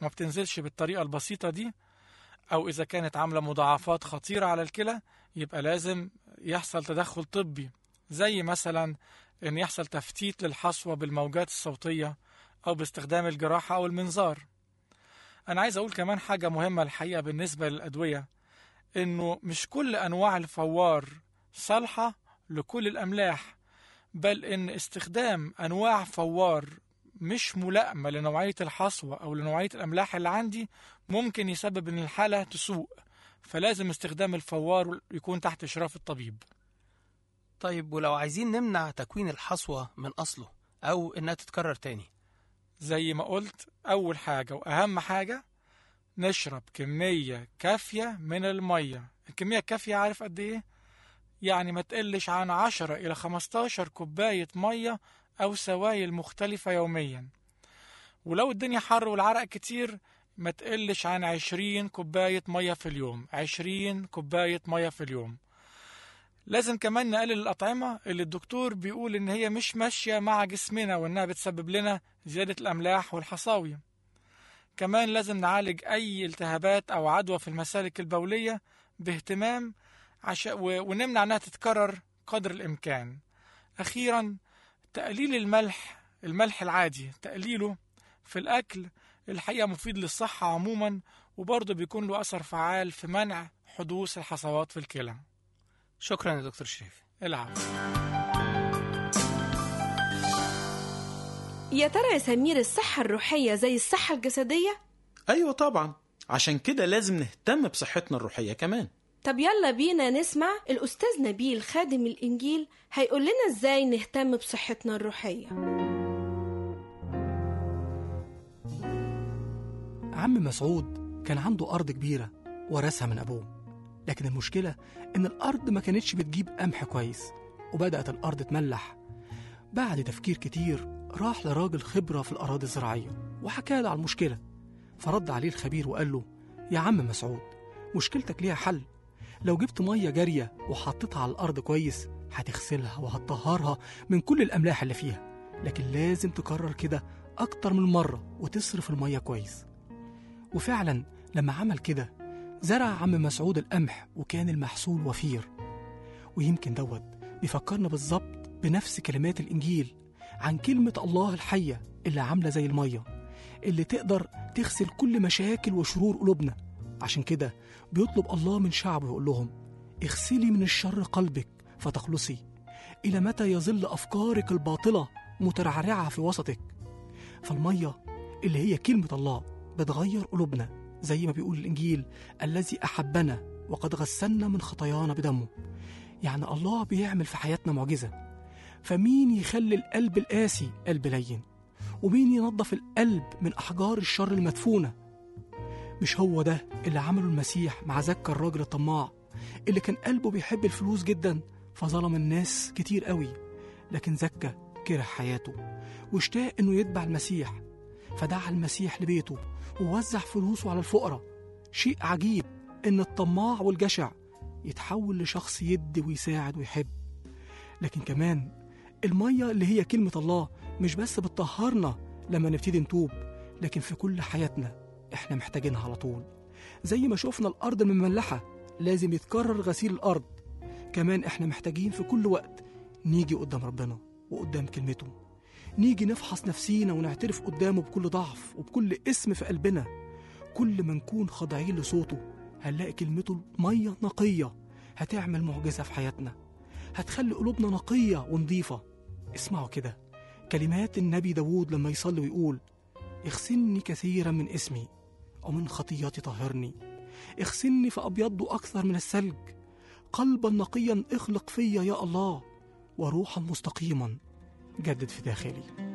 وما بتنزلش بالطريقة البسيطة دي أو إذا كانت عاملة مضاعفات خطيرة على الكلى يبقى لازم يحصل تدخل طبي زي مثلا إن يحصل تفتيت للحصوة بالموجات الصوتية أو باستخدام الجراحة أو المنظار أنا عايز أقول كمان حاجة مهمة الحقيقة بالنسبة للأدوية إنه مش كل أنواع الفوار صالحة لكل الأملاح بل إن استخدام أنواع فوار مش ملائمة لنوعية الحصوة أو لنوعية الأملاح اللي عندي ممكن يسبب إن الحالة تسوء فلازم استخدام الفوار يكون تحت إشراف الطبيب طيب ولو عايزين نمنع تكوين الحصوة من أصله أو إنها تتكرر تاني زي ما قلت أول حاجة وأهم حاجة نشرب كمية كافية من المية الكمية الكافية عارف قد إيه؟ يعني ما تقلش عن 10 إلى 15 كوباية مية أو سوائل مختلفة يوميا ولو الدنيا حر والعرق كتير ما تقلش عن 20 كوباية مية في اليوم 20 كوباية مية في اليوم لازم كمان نقلل الأطعمة اللي الدكتور بيقول إن هي مش ماشية مع جسمنا وإنها بتسبب لنا زيادة الأملاح والحصاوي كمان لازم نعالج أي التهابات أو عدوى في المسالك البولية باهتمام عشان ونمنع إنها تتكرر قدر الإمكان أخيرا تقليل الملح الملح العادي تقليله في الأكل الحقيقة مفيد للصحة عموما وبرضه بيكون له أثر فعال في منع حدوث الحصوات في الكلى شكرا يا دكتور شريف العفو يا ترى يا سمير الصحة الروحية زي الصحة الجسدية؟ أيوة طبعا عشان كده لازم نهتم بصحتنا الروحية كمان طب يلا بينا نسمع الأستاذ نبيل خادم الإنجيل هيقول لنا إزاي نهتم بصحتنا الروحية عم مسعود كان عنده أرض كبيرة ورثها من أبوه لكن المشكلة إن الأرض ما كانتش بتجيب قمح كويس وبدأت الأرض تملح بعد تفكير كتير راح لراجل خبرة في الأراضي الزراعية وحكى له على المشكلة فرد عليه الخبير وقال له يا عم مسعود مشكلتك ليها حل لو جبت مية جارية وحطيتها على الأرض كويس هتغسلها وهتطهرها من كل الأملاح اللي فيها لكن لازم تكرر كده أكتر من مرة وتصرف المية كويس وفعلا لما عمل كده زرع عم مسعود القمح وكان المحصول وفير ويمكن دوت بيفكرنا بالظبط بنفس كلمات الإنجيل عن كلمة الله الحية اللي عاملة زي المية اللي تقدر تغسل كل مشاكل وشرور قلوبنا عشان كده بيطلب الله من شعبه يقول لهم اغسلي من الشر قلبك فتخلصي إلى متى يظل أفكارك الباطلة مترعرعة في وسطك فالمية اللي هي كلمة الله بتغير قلوبنا زي ما بيقول الإنجيل الذي أحبنا وقد غسلنا من خطايانا بدمه يعني الله بيعمل في حياتنا معجزة فمين يخلي القلب القاسي قلب لين ومين ينظف القلب من أحجار الشر المدفونة مش هو ده اللي عمله المسيح مع زكا الراجل الطماع اللي كان قلبه بيحب الفلوس جدا فظلم الناس كتير قوي لكن زكا كره حياته واشتاق انه يتبع المسيح فدعا المسيح لبيته ووزع فلوسه على الفقراء شيء عجيب ان الطماع والجشع يتحول لشخص يدي ويساعد ويحب لكن كمان المية اللي هي كلمة الله مش بس بتطهرنا لما نبتدي نتوب لكن في كل حياتنا احنا محتاجينها على طول زي ما شفنا الأرض المملحة لازم يتكرر غسيل الأرض كمان احنا محتاجين في كل وقت نيجي قدام ربنا وقدام كلمته نيجي نفحص نفسينا ونعترف قدامه بكل ضعف وبكل اسم في قلبنا كل ما نكون خاضعين لصوته هنلاقي كلمته مية نقية هتعمل معجزة في حياتنا هتخلي قلوبنا نقية ونظيفة اسمعوا كده كلمات النبي داوود لما يصلي ويقول اغسلني كثيرا من اسمي ومن خطياتي طهرني اغسلني فأبيض أكثر من الثلج قلبا نقيا اخلق فيا يا الله وروحا مستقيما جدد في داخلي